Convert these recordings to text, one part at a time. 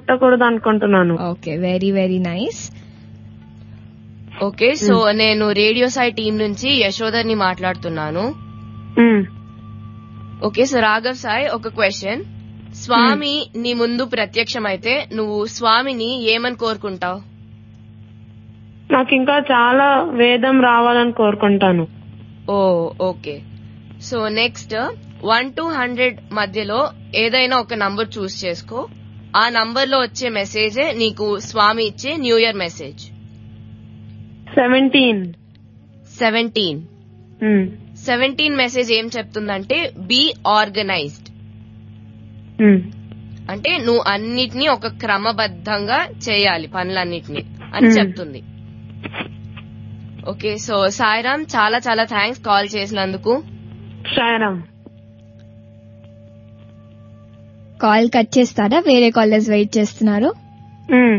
పెట్టకూడదు అనుకుంటున్నాను okay very very nice okay so నేను రేడియో సాయి టీం నుంచి యశోదర్ని మాట్లాడుతున్నాను um. Okay so Raghav Sai ఒక క్వశ్చన్ స్వామి నీ ముందు ప్రత్యక్షమైతే నువ్వు స్వామిని ఏమని కోరుకుంటావు నాకు ఇంకా చాలా వేదం రావాలని కోరుకుంటాను ఓ okay so next one to hundred మధ్యలో ఏదైనా ఒక నంబర్ చూస్ చేసుకో ఆ నంబర్ లో వచ్చే మెసేజే నీకు స్వామి ఇచ్చే new year message seventeen seventeen seventeen message ఏం చెప్తుందంటే బీ ఆర్గనైజ్డ్ అంటే నువ్వు అన్నిటినీ ఒక క్రమబద్ధంగా చేయాలి పనులన్నిటినీ అని Hmm. చెప్తుంది ఓకే సో సాయిరామ్ చాలా చాలా థ్యాంక్స్ కాల్ చేసినందుకు సాయరామ్ కాల్ కట్ చేస్తారా వేరే కాలర్స్ వెయిట్ చేస్తున్నారు ఉమ్.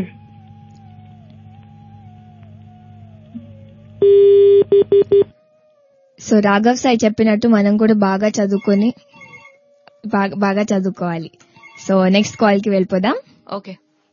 సో రాఘవ్ సాయి చెప్పినట్టు మనం కూడా బాగా చదువుకొని బాగా- బాగా చదువుకోవాలి సో నెక్స్ట్ కాల్ కి వెళ్ళిపోదాం okay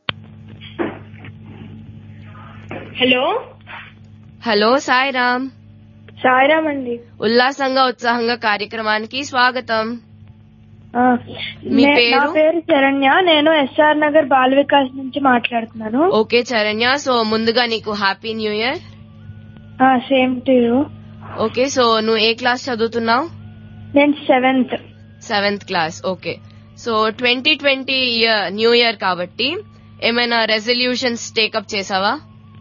hello hello Sairam Sairam అండి ఉల్లాసంగా ఉత్సాహంగా కార్యక్రమానికి స్వాగతం ఆ, మీ నే- పేరు? నా పేరు శరణ్య నేను ఎస్ఆర్ నగర్ బాల వికాస్ నుంచి మాట్లాడుతున్నాను ఓకే చరణ్య సో ముందుగా నీకు happy new year same to you okay so నువ్వు ఏ క్లాస్ చదువుతున్నావు నేను seventh seventh class okay so twenty twenty year new year కాబట్టి ఏమైనా రెజల్యూషన్స్ టేకప్ చేసావా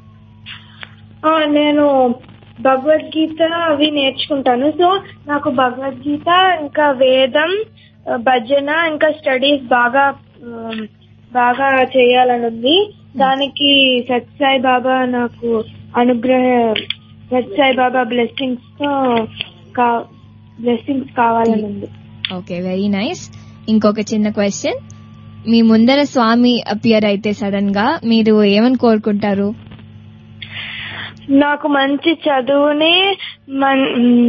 నేను భగవద్గీత అవి నేర్చుకుంటాను సో నాకు భగవద్గీత ఇంకా వేదం ఆ, భజన ఇంకా స్టడీస్ బాగా ఆ, బాగా చేయాలని ఉంది దానికి సత్సాయి బాబా నాకు అనుగ్రహ సత్సాయి బాబా బ్లెస్సింగ్స్ తో బ్లెస్సింగ్స్ కావాలని ఉంది ఓకే వెరీ నైస్ ఇంకొక చిన్న క్వశ్చన్ మీ ముందర స్వామి అపియర్ అయితే సడన్ గా మీరు ఏమని కోరుకుంటారు నాకు మంచి చదువుని మన్-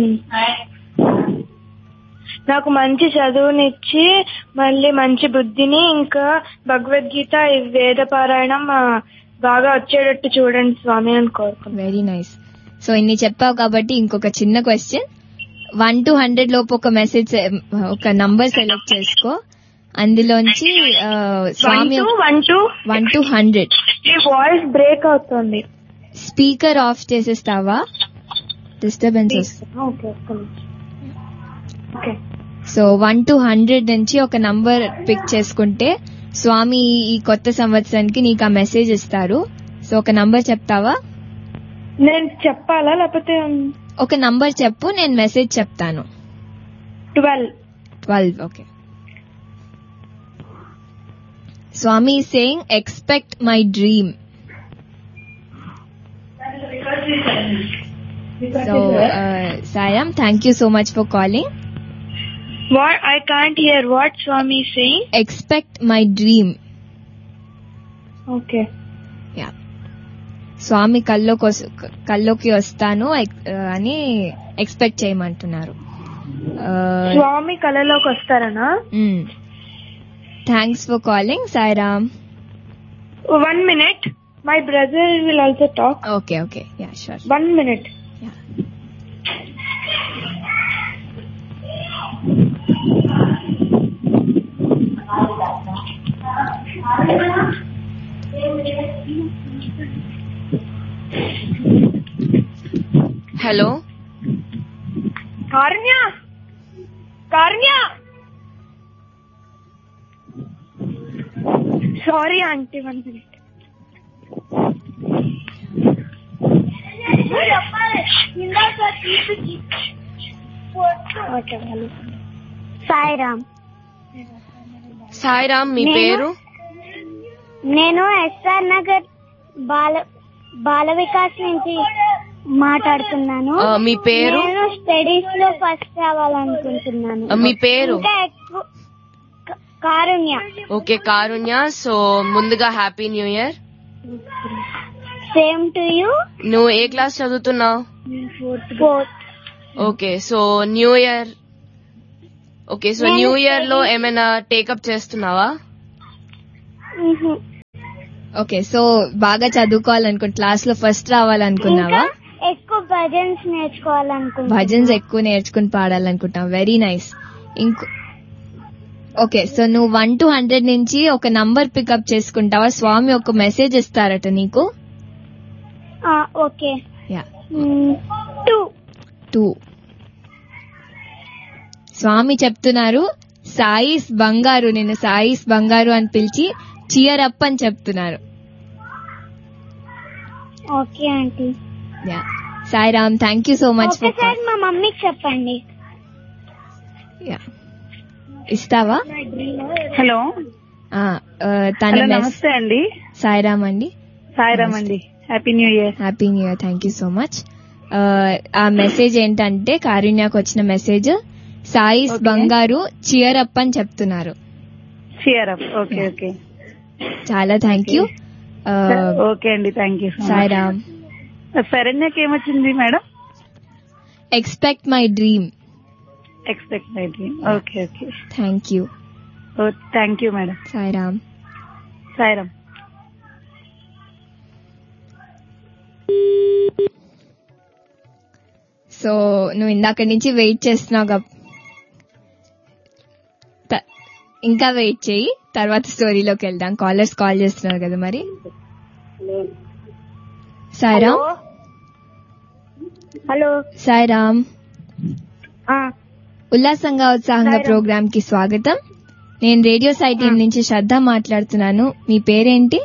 నాకు మంచి చదువునిచ్చి మళ్ళీ మంచి బుద్ధిని ఇంకా భగవద్గీత ఈ వేద పారాయణం ఆ, బాగా వచ్చేటట్టు చూడండి స్వామి అని కోరుకున్నాను వెరీ నైస్ సో ఇన్ని చెప్పావు కాబట్టి ఇంకొక చిన్న క్వశ్చన్ వన్ టు హండ్రెడ్ లోపు ఒక మెసేజ్ ఒక నంబర్ సెలెక్ట్ చేసుకో అందులోంచి ఆ, వన్ స్వామి to one to one to hundred ఈ వాయిస్ బ్రేక్ అవుతుంది స్పీకర్ ఆఫ్ చేసేస్తావా డిస్టర్బెన్స్ ఓకే ఒక్క నిమిషం. Okay so one to hundred నుంచి ఒక నంబర్ పిక్ చేసుకుంటే స్వామి ఈ కొత్త సంవత్సరానికి నీకు ఆ మెసేజ్ ఇస్తారు సో ఒక నంబర్ చెప్తావా నేను చెప్పాలా లేకపోతే ఒక నంబర్ చెప్పు నేను మెసేజ్ చెప్తాను ట్వెల్వ్ ట్వెల్వ్ ఓకే స్వామి saying expect my dream so సాయం thank you so much for calling what I can't hear what స్వామి saying expect my dream okay yeah స్వామి కల్లోకి వస్- కల్లోకి వస్తాను ఎక్- అని ఎక్స్పెక్ట్ చేయమంటున్నారు స్వామి కళలోకి వస్తారనా thanks for calling Sairam one minute my brother will also talk okay okay yeah sure one minute hello Karunya Karunya sorry aunty one minute okay Sairam Sairam మీ నేను- పేరు నేను ఎస్ఆర్ నగర్ బాల బాల వికాస్ నుంచి మాట్లాడుతున్నాను ఆ, మీ పేరు? నేను స్టడీస్ లో ఫస్ట్ రావాలనుకుంటున్నాను ఆ, మీ పేరు? ఇంకా ఎక్కువ క- కారుణ్య ఓకే కారుణ్య సో ముందుగా happy new year same to you నువ్వు ఏ క్లాస్ చదువుతున్నావు fourth okay so new year okay so నేను న్యూ ఇయర్ లో studies- ఏమైనా టేకప్ చేస్తున్నావా ఓకే సో బాగా చదువుకోవాలనుకుంటు క్లాస్ లో ఫస్ట్ ఇంకా రావాలనుకున్నావా ఎక్కువ భజన్స్ నేర్చుకోవాలనుకుంటున్నా భజన్స్ ఎక్కువ నేర్చుకుని పాడాలనుకుంటాం వెరీ నైస్ ఇంకో ఓకే సో నువ్వు వన్ టు హండ్రెడ్ నుంచి ఒక నంబర్ పికప్ చేసుకుంటావా స్వామి ఒక మెసేజ్ ఇస్తారట నీకు ఆ, okay yeah hmm, two two స్వామి చెప్తున్నారు సాయిస్ బంగారు నిన్ను సాయిస్ బంగారు అని పిలిచి చియర్ అప్ అని చెప్తున్నారు okay aunty yeah Sairam thank you so much for ఒకసారి మా మమ్మీకి చెప్పండి యా ఇస్తావా హలో ఆ, ఆ, తన హలో మెస్ నమస్తే అండి సాయిరామ్ అండి సాయిరామ్ అండి happy new year happy new year thank you so much ఆ మెసేజ్ ఏంటంటే కారుణ్యకు వచ్చిన మెసేజ్ సాయిస్ Okay. బంగారు చియర్ అప్ అని చెప్తున్నారు cheer up okay Yeah. Okay చాలా థ్యాంక్ యూ ఓకే అండి థ్యాంక్ యూ సాయిరామ్ శరణ్యకి ఏమొచ్చింది madam expect my dream expect my dream okay okay thank you oh thank you madam Sairam Sairam so నువ్వు ఇందాక నుంచి వెయిట్ చేస్తున్నావు గప్- త- ఇంకా వెయిట్ చేయి తర్వాత స్టోరీలోకి వెళ్దాం కాలర్స్ కాల్ చేస్తున్నారు కదా మరి సాయిరామ్ హలో సాయిరామ్ ఆ, ఉల్లాసంగా ఉత్సాహంగా సాయిరామ్. ప్రోగ్రామ్ కి స్వాగతం నేను రేడియో సైట్ టీం నుంచి శ్రద్ధ మాట్లాడుతున్నాను మీ పేరేంటి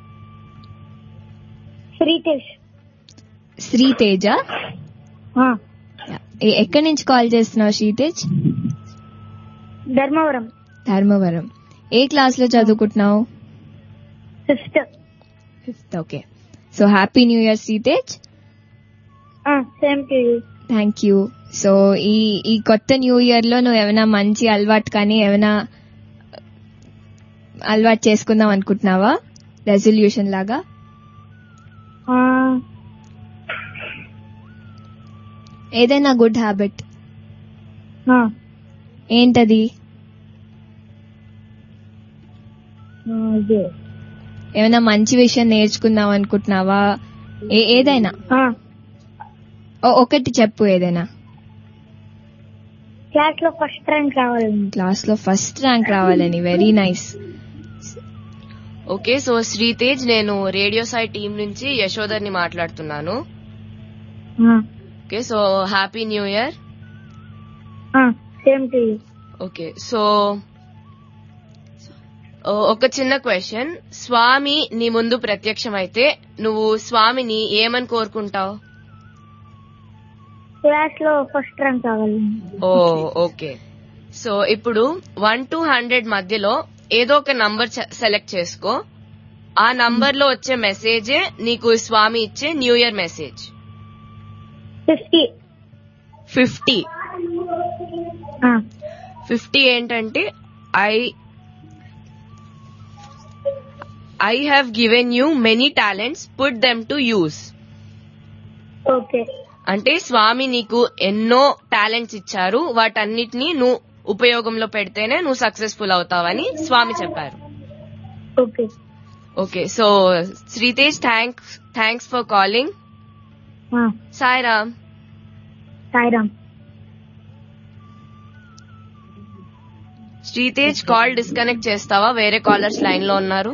శ్రీతేష్ శ్రీతేజ ఆ, ఎ- ఎక్కడి నుంచి కాల్ చేస్తున్నావు శ్రీతేజ్ ధర్మవరం ధర్మవరం ఏ క్లాస్ లో చదువుకుంటున్నావు sister fifth okay so happy new year Sritej same to you thank you so ఈ ఈ కొత్త న్యూ ఇయర్ లో నువ్వు ఏమైనా మంచి అలవాటు కానీ ఏమైనా అలవాటు చేసుకుందాం అనుకుంటున్నావా రెజల్యూషన్ లాగా ఏదైనా గుడ్ హ్యాబిట్ ఏంటది ఏమైనా మంచి విషయం నేర్చుకుందాం అనుకుంటున్నావా ఏ- ఏదైనా ఓ- ఒకటి చెప్పు ఏదైనా క్లాస్ లో ఫస్ట్ ర్యాంక్ రావాలండి క్లాస్ లో ఫస్ట్ ర్యాంక్ రావాలని very nice okay so Sritej నేను రేడియో సాయి టీం నుంచి యశోదర్ని మాట్లాడుతున్నాను okay so happy new year same to you okay so ఓ, ఒక చిన్న క్వశ్చన్ స్వామి నీ ముందు ప్రత్యక్షమైతే నువ్వు స్వామిని ఏమని కోరుకుంటావు క్లాస్ లో ఫస్ట్ ర్యాంక్ రావాలండి ఓ ఓకే సో ఇప్పుడు వన్ టు హండ్రెడ్ మధ్యలో ఏదో ఒక నంబర్ సెలెక్ట్ చేసుకో ఆ నంబర్ లో వచ్చే మెసేజే నీకు స్వామి ఇచ్చే new year message fifty fifty fifty ఏంటంటే I I have given you many talents put them to use okay అంటే స్వామి నీకు ఎన్నో టాలెంట్స్ ఇచ్చారు వాటన్నిటిని నువ్వు ఉపయోగంలో పెడితేనే నువ్వు సక్సెస్ఫుల్ అవుతావని స్వామి చెప్పారు okay okay so Sritej thanks thanks for calling Sairam Sairam Sritej call disconnect చేస్తావా వేరే కాలర్స్ లైన్ లో ఉన్నారు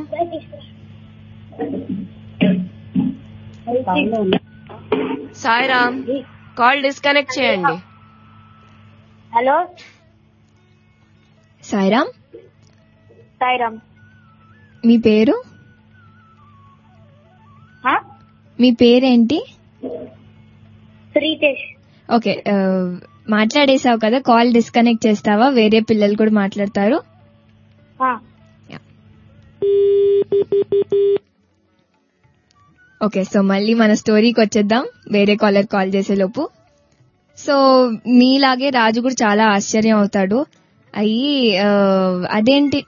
సాయిరామ్ కాల్ డిస్కనెక్ట్ చేయండి హలో సాయిరామ్ సాయిరామ్ మీ పేరు మీ పేరేంటి శ్రీతేష్ ఓకే ఆ, మాట్లాడేసావు కదా కాల్ డిస్కనెక్ట్ చేస్తావా వేరే పిల్లలు కూడా మాట్లాడతారు ఓకే సో మళ్ళీ మన స్టోరీకి వచ్చేద్దాం వేరే కాలర్ కాల్ చేసే లోపు సో మీలాగే రాజు కూడా చాలా ఆశ్చర్యం అవుతాడు అయ్యి ఆ, అదేంటి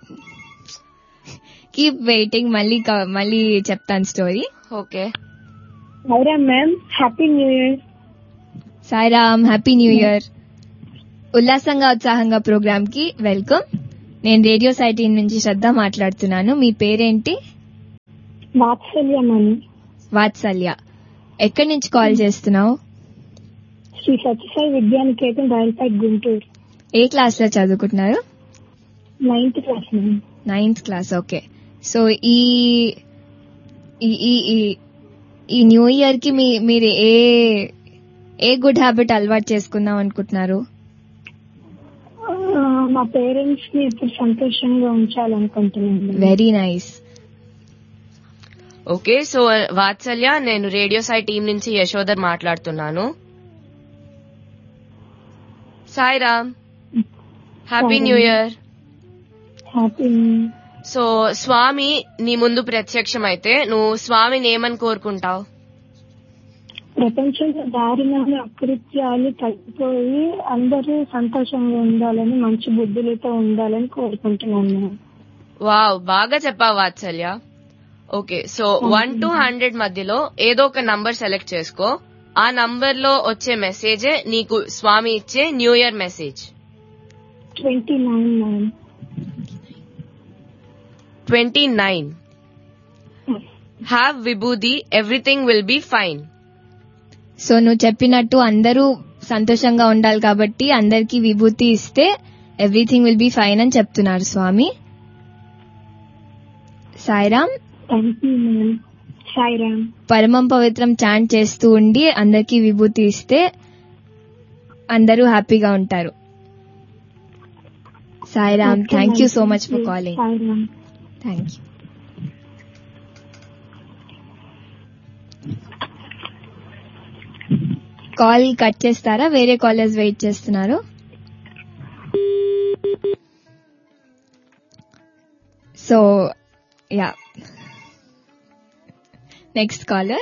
కీప్ వెయిటింగ్ మళ్ళీ క- మళ్ళీ చెప్తాను story okay Sairam ma'am happy new year Sairam happy new year ఉల్లాసంగా ఉత్సాహంగా ప్రోగ్రామ్ కి వెల్కమ్ నేను రేడియో సైటీ నుంచి శ్రద్ధ మాట్లాడుతున్నాను మీ పేరేంటి వాత్సల్యం అని వాత్సల్య ఎక్కడి నుంచి కాల్ చేస్తున్నావు శ్రీ సత్యసాయి విద్యానికేతన్ రైల్పేట్ గుంటూరు ఏ క్లాస్ లో చదువుకుంటున్నారు ninth class ma'am ninth class okay so ఈ ఈ- ఈ ఈ- ఈ న్యూ ఇయర్ కి మీ మీరు ఏ ఏ గుడ్ హ్యాబిట్ అలవాటు చేసుకుందాం అనుకుంటున్నారు ఆ, మా పేరెంట్స్ ని ఇప్పుడు సంతోషంగా ఉంచాలనుకుంటున్నాను very nice okay so Vatsalya నేను రేడియో సాయి టీం నుంచి యశోదర్ మాట్లాడుతున్నాను Sairam happy new year happy so Swami నీ ముందు ప్రత్యక్షమైతే నువ్వు స్వామిని ఏమని కోరుకుంటావు ప్రపంచంలో దారుణాలు అకృత్యాలు తగ్గిపోయి అందరూ సంతోషంగా ఉండాలని మంచి బుద్ధులతో ఉండాలని కోరుకుంటున్నాను మ్యామ్. వావ్ బాగా చెప్పావు Vatsalya okay so one to hundred మధ్యలో ఏదో ఒక నంబర్ సెలెక్ట్ చేసుకో ఆ నంబర్ లో వచ్చే మెసేజే నీకు స్వామి ఇచ్చే new year message twenty nine ma'am twenty nine have vibhuti everything will be fine so నువ్వు చెప్పినట్టు అందరూ సంతోషంగా ఉండాలి కాబట్టి అందరికి విభూతి ఇస్తే ఎవ్రీథింగ్ విల్ బి ఫైన్ అని చెప్తున్నారు Swami Sairam thank you ma'am Sairam పరమం పవిత్రం చాంట్ చేస్తూ ఉండి అందరికి విభూతి ఇస్తే అందరూ హ్యాపీగా ఉంటారు Sairam Okay, thank you ma'am. So much for Thank you. Calling Sairam thank you call cut చేస్తారా వేరే కాలేజ్ వెయిట్ చేస్తున్నారు so yeah next caller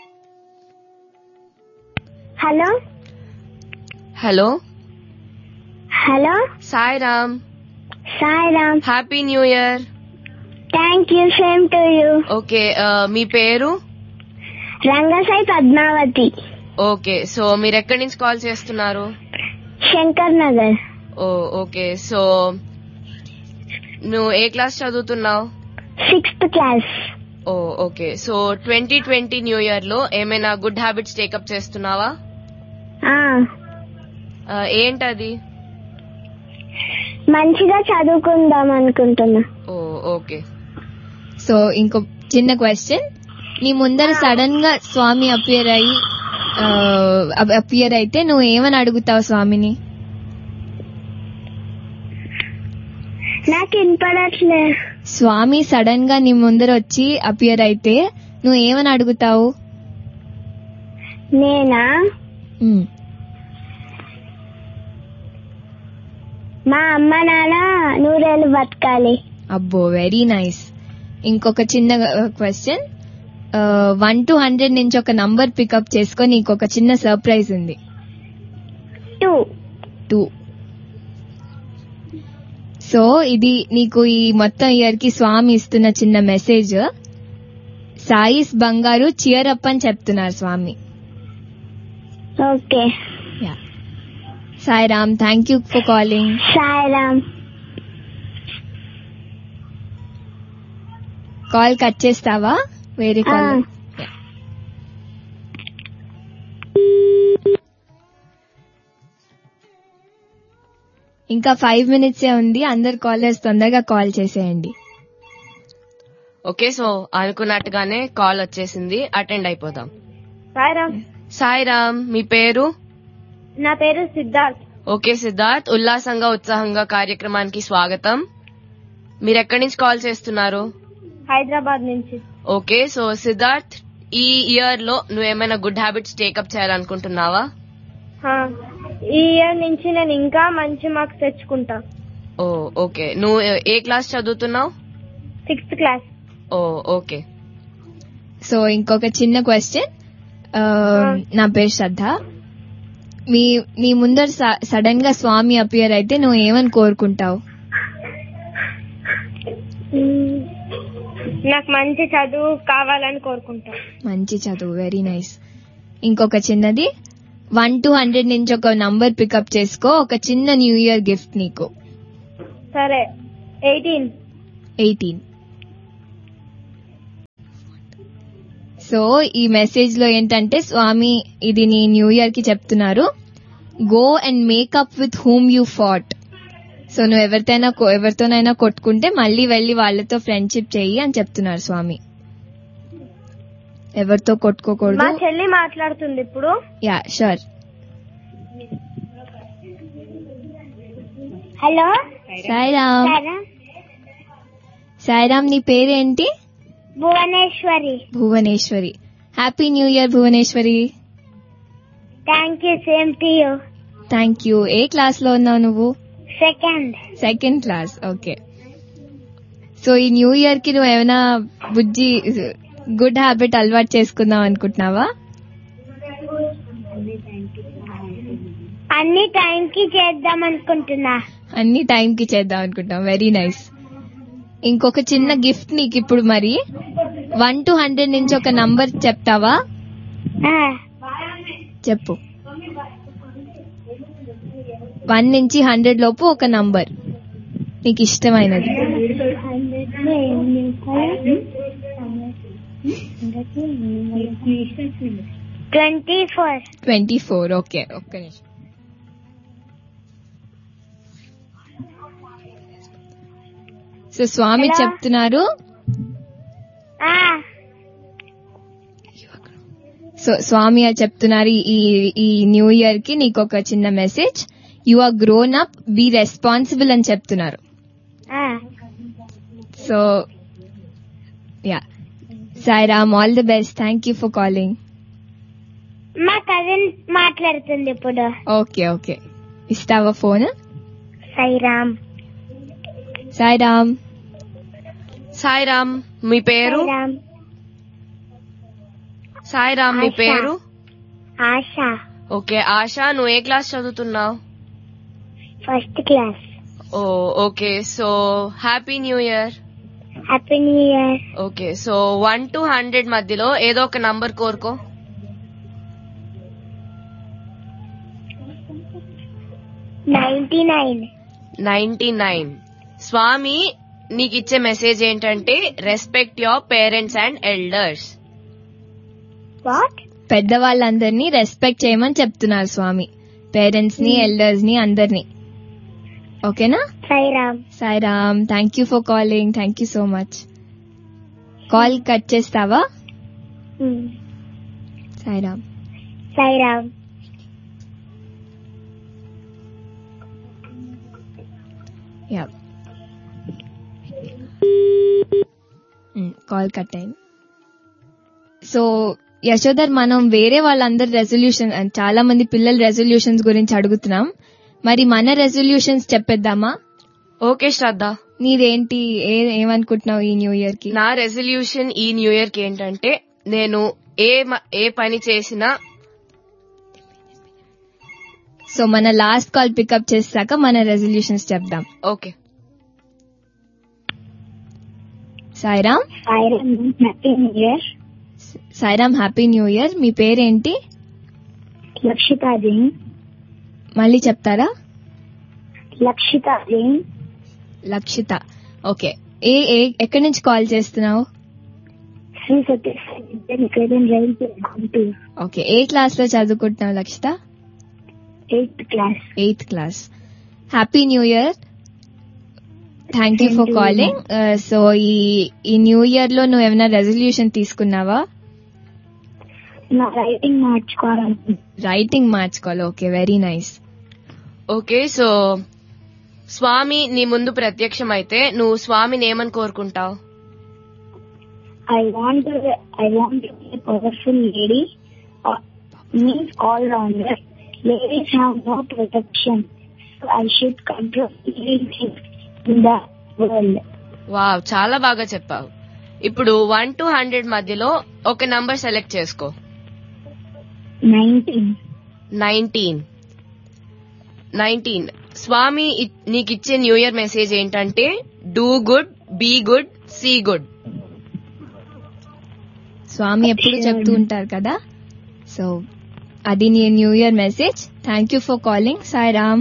hello hello hello Sairam Sairam happy new year thank you same to you okay మీ పేరు Rangasai Padmavati okay so మీరు ఎక్కడి నుంచి call చేస్తున్నారు Shankar Nagar oh okay so నువ్వు ఏ క్లాస్ చదువుతున్నావు sixth class oh okay so twenty twenty new year లో ఏమైనా గుడ్ హ్యాబిట్స్ టేకప్ చేస్తున్నావా ఆ, ఏంటది మంచిగా చదువుకుందాం అనుకుంటున్నా ఓ ఓకే సో ఇంకో చిన్న క్వశ్చన్ నీ ముందర సడన్ గా స్వామి అపియర్ అయ్యి అపియర్ అయితే నువ్వు ఏమని అడుగుతావు స్వామిని నాకు వినపడట్లే స్వామి సడన్ గా నీ ముందర వచ్చి అపియర్ అయితే నువ్వు ఏమని అడుగుతావు నేనా మ్, మా అమ్మ నాన్న నూరేళ్ళు బతకాలి అబ్బో వెరీ నైస్ ఇంకొక చిన్న క్వశ్చన్ వన్ టు హండ్రెడ్ నుంచి ఒక నంబర్ పికప్ చేసుకొని నీకు ఒక చిన్న సర్ప్రైజ్ ఉంది టూ టూ సో ఇది నీకు ఈ మొత్తం ఇయర్ కి స్వామి ఇస్తున్న చిన్న మెసేజ్ సాయిస్ బంగారు చియర్ అప్ అని చెప్తున్నారు Swami okay Sairam thank you for calling Sairam call cut చేస్తావా వేరే కాల్ ఆ. ఇంకా ఫైవ్ మినిట్స్ ఉంది అందరు కాలర్స్ తొందరగా కాల్ చేసేయండి ఓకే సో అనుకున్నట్టుగానే కాల్ వచ్చేసింది అటెండ్ అయిపోదాం సాయిరామ్ సాయిరామ్ మీ పేరు నా పేరు సిద్ధార్థ్ ఓకే సిద్ధార్థ్ ఉల్లాసంగా ఉత్సాహంగా కార్యక్రమానికి స్వాగతం మీరు ఎక్కడి నుంచి కాల్ చేస్తున్నారు హైదరాబాద్ నుంచి ఓకే సో సిద్ధార్థ్ ఈ ఇయర్ లో నువ్వేమైనా గుడ్ హ్యాబిట్స్ టేకప్ చేయాలనుకుంటున్నావా హా. ఈ ఇయర్ నుంచి నేను ఇంకా మంచి మార్క్స్ తెచ్చుకుంటా ఓ ఓకే నువ్వు ఏ క్లాస్ చదువుతున్నావు sixth class oh okay so ఇంకొక చిన్న క్వశ్చన్ నా పేరు శ్రద్ధ మీ నీ ముందర సడన్ గా స్వామి అపియర్ అయితే నువ్వు ఏమని కోరుకుంటావు నాకు మంచి చదువు కావాలని కోరుకుంటా మంచి చదువు వెరీ నైస్ ఇంకొక చిన్నది వన్ టు హండ్రెడ్ నుంచి ఒక నంబర్ పికప్ చేసుకో ఒక చిన్న న్యూ ఇయర్ గిఫ్ట్ నీకు సరే ఎయిటీన్ ఎయిటీన్ సో ఈ మెసేజ్ లో ఏంటంటే స్వామి ఇది నీ న్యూ ఇయర్ కి చెప్తున్నారు go and make up with whom you fought so నువ్వు ఎవరితోనైనా కొ- ఎవరితోనైనా కొట్టుకుంటే మళ్ళీ వెళ్ళి వాళ్ళతో ఫ్రెండ్షిప్ చెయ్యి అని చెప్తున్నారు స్వామి ఎవరితో మా కొట్టుకోకూడదు చెల్లి మాట్లాడుతుంది ఇప్పుడు yeah sure hello Sairam Sairam నీ పేరేంటి Bhuvaneshwari Bhuvaneshwari happy new year Bhuvaneshwari thank you same to you thank you ఏ క్లాస్ లో ఉన్నావు నువ్వు second second class okay so ఈ న్యూ ఇయర్ కి నువ్వు ఏమైనా బుజ్జి గుడ్ హ్యాబిట్ అలవాటు చేసుకుందాం అనుకుంటున్నావా అన్ని టైం కి చేద్దాం అనుకుంటున్నా అన్ని టైం కి చేద్దాం అనుకుంటాం వెరీ నైస్ ఇంకొక చిన్న గిఫ్ట్ నీకు ఇప్పుడు మరి వన్ టు హండ్రెడ్ నుంచి ఒక నంబర్ చెప్తావా ఆ, చెప్పు వన్ నుంచి హండ్రెడ్ లోపు ఒక నంబర్ నీకు ఇష్టమైనది twenty four twenty four okay ఒక్క నిమిషం సో స్వామి Hello? చెప్తున్నారు ఆ, సో స్వామి చెప్తున్నారు ఈ ఈ న్యూ ఇయర్ కి నీకు ఒక చిన్న message you are grown up be responsible అని చెప్తున్నారు ఆ. So yeah Sairam all the best thank you for calling మా కజిన్ మాట్లాడుతుంది ఇప్పుడు ఓకే ఓకే ఇస్తావా ఫోన్ సైరామ్ సాయిరామ్ సాయిరామ్ మీ పేరు సైరామ్ సాయిరామ్ మీ ఆశ. పేరు ఆశ ఓకే ఆశ నువ్వు ఏ క్లాస్ చదువుతున్నావు first class oh okay so happy new year happy new year okay so one to hundred మధ్యలో ఏదో ఒక నంబర్ కోరుకో ninety nine ninety nine Swami నీకు ఇచ్చే మెసేజ్ ఏంటంటే respect your parents and elders what పెద్దవాళ్ళందరినీ రెస్పెక్ట్ చేయమని చెప్తున్నారు స్వామి పేరెంట్స్ ని ఎల్డర్స్ ని అందరినీ ఓకేనా Sairam Sairam thank you for calling thank you so much call cut చేస్తావా Sairam Sairam yeah call cut అయింది సో యశోదర్ మనం వేరే వాళ్ళందరి రెజల్యూషన్ చాలా మంది పిల్లల రెజల్యూషన్స్ గురించి అడుగుతున్నాం మరి మన రెజల్యూషన్స్ చెప్పేద్దామా ఓకే శ్రద్ధ నీదేంటి ఏ ఏమనుకుంటున్నావు ఈ న్యూ ఇయర్ కి నా రెజల్యూషన్ ఈ న్యూ ఇయర్ కి ఏంటంటే నేను ఏ మ- ఏ పని చేసినా సో మన లాస్ట్ కాల్ పికప్ చేశాక మన రెజల్యూషన్స్ చెప్దాం okay Sairam Sairam happy new year Sairam happy new year మీ పేరేంటి లక్షిత జైన్ మళ్ళీ చెప్తారా లక్షిత జైన్ లక్షిత ఓకే ఏ ఏ ఎక్కడి నుంచి కాల్ చేస్తున్నావు శ్రీ సత్యసాయి విద్యా నికేతన్ రైల్ గుంటూరు ఓకే ఏ క్లాస్ లో చదువుకుంటున్నావు Lakshitha eighth class eighth class happy new year thank you for calling so ఈ ఈ న్యూ ఇయర్ లో నువ్వు ఏమైనా రెజల్యూషన్ తీసుకున్నావా నా రైటింగ్ మార్చుకోవాలనుకుంటున్నాను రైటింగ్ మార్చుకోవాలి okay very nice okay so Swami నీ ముందు ప్రత్యక్షం అయితే నువ్వు స్వామిని ఏమని కోరుకుంటావు I want to, I want to be a powerful lady, uh, means all rounder. Ladies have no protection, so I should control everything in the world. Wow చాలా బాగా చెప్పావు ఇప్పుడు వన్ టు హండ్రెడ్ మధ్యలో ఒక నంబర్ సెలెక్ట్ చేసుకో 19. Nineteen nineteen Swami ఇ- నీకిచ్చే new year message ఏంటంటే do good be good see good Swami ఎప్పుడు చెప్తూ ఉంటారు కదా సో అది నీ new year message thank you for calling Sai Ram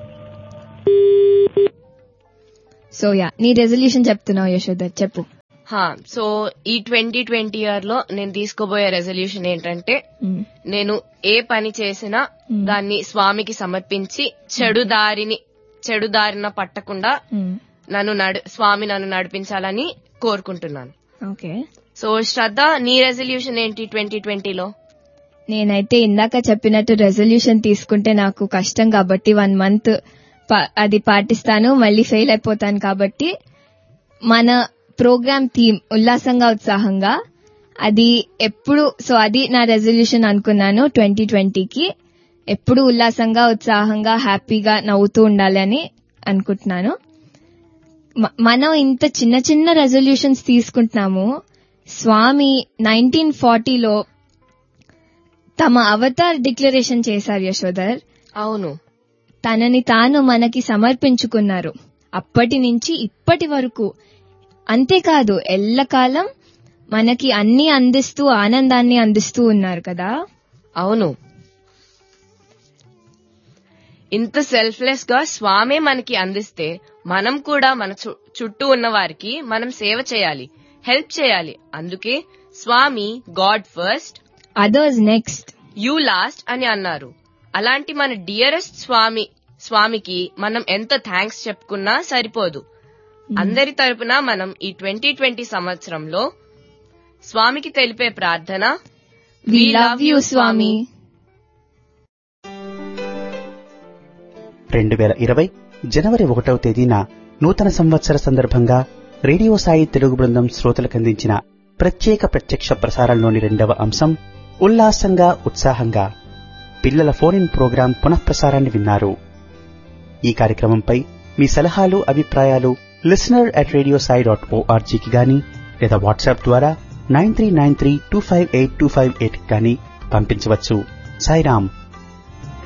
so yeah నీ రెజల్యూషన్ చెప్తున్నావు యశోదర్ చెప్పు హా సో ఈ ట్వంటీ ట్వంటీ ఇయర్ లో నేను తీసుకోబోయే రెజల్యూషన్ ఏంటంటే మ్మ్. నేను ఏ పని చేసినా మ్మ్. దాన్ని స్వామికి సమర్పించి చెడు దారిని చెడు దారిన పట్టకుండా మ్మ్. నన్ను నడు స్వామి నన్ను నడిపించాలని కోరుకుంటున్నాను ఓకే సో శ్రద్ధ నీ రెజల్యూషన్ ఏంటి ట్వంటీ ట్వంటీలో నేనైతే ఇందాక చెప్పినట్టు రెజల్యూషన్ తీసుకుంటే నాకు కష్టం కాబట్టి వన్ మంత్ అది పాటిస్తాను మళ్ళీ ఫెయిల్ అయిపోతాను కాబట్టి మన ప్రోగ్రామ్ థీమ్ ఉల్లాసంగా ఉత్సాహంగా అది ఎప్పుడు సో అది నా రెజల్యూషన్ అనుకున్నాను ట్వంటీ ట్వంటీకి ఎప్పుడు ఉల్లాసంగా ఉత్సాహంగా హ్యాపీగా నవ్వుతూ ఉండాలని అనుకుంటున్నాను మ- మనం ఇంత చిన్న చిన్న రెజల్యూషన్స్ తీసుకుంటున్నాము స్వామి నైన్టీన్ ఫార్టీలో తమ అవతార్ డిక్లరేషన్ చేశారు యశోదర్ అవును తనని తాను మనకి సమర్పించుకున్నారు అప్పటి నుంచి ఇప్పటి వరకు అంతేకాదు ఎల్లకాలం మనకి అన్ని అందిస్తూ ఆనందాన్ని అందిస్తూ ఉన్నారు కదా అవును ఇంత సెల్ఫ్లెస్ గా స్వామే మనకి అందిస్తే మనం కూడా మన చు- చుట్టూ ఉన్న వారికి మనం సేవ చేయాలి హెల్ప్ చేయాలి అందుకే Swami God first others next you last అని అన్నారు అలాంటి మన డియరెస్ట్ స్వామి స్వామికి మనం ఎంత థ్యాంక్స్ చెప్పుకున్నా సరిపోదు అందరి తరపున మనం ఈ ట్వంటీ ట్వంటీ సంవత్సరంలో స్వామికి తెలిపే ప్రార్థన వి లవ్ యూ స్వామి రెండు వేల ఇరవై జనవరి ఒకటవ తేదీన నూతన సంవత్సర సందర్భంగా రేడియో సాయి తెలుగు బృందం శ్రోతలకు అందించిన ప్రత్యేక ప్రత్యక్ష ప్రసారంలోని రెండవ అంశం ఉల్లాసంగా ఉత్సాహంగా పిల్లల ఫోన్ ఇన్ ప్రోగ్రాం పునఃప్రసారాన్ని విన్నారు ఈ కార్యక్రమంపై మీ సలహాలు అభిప్రాయాలు listener at radio Sai dot ఓఆర్జీకి గాని లేదా వాట్సాప్ ద్వారా nine three nine three two five eight two five eight గాని పంపించవచ్చు సాయిరామ్